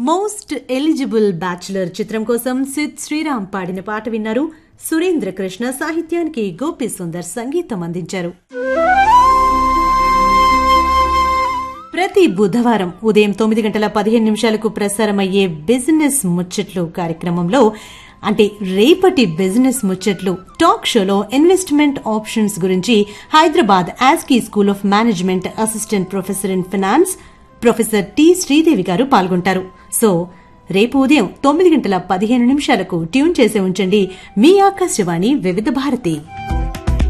most eligible bachelor చిత్రం కోసం సిద్ శ్రీరామ్ పాడిన పాట విన్నారు సురేంద్ర కృష్ణ సాహిత్యానికి గోపి సుందర్ సంగీతం అందించారు ప్రతి బుధవారం ఉదయం తొమ్మిది గంటల పదిహేను నిమిషాలకు ప్రసారమయ్యే బిజినెస్ ముచ్చట్లు కార్యక్రమంలో అంటే రేపటి బిజినెస్ ముచ్చట్లు టాక్ షోలో ఇన్వెస్ట్మెంట్ ఆప్షన్స్ గురించి Hyderabad ASCI school of management assistant professor in finance professor T Sridevi garu పాల్గొంటారు సో రేపు ఉదయం తొమ్మిది గంటల పదిహేను నిమిషాలకు ట్యూన్ చేసి ఉంచండి మీ ఆకాశవాణి వివిధ భారతి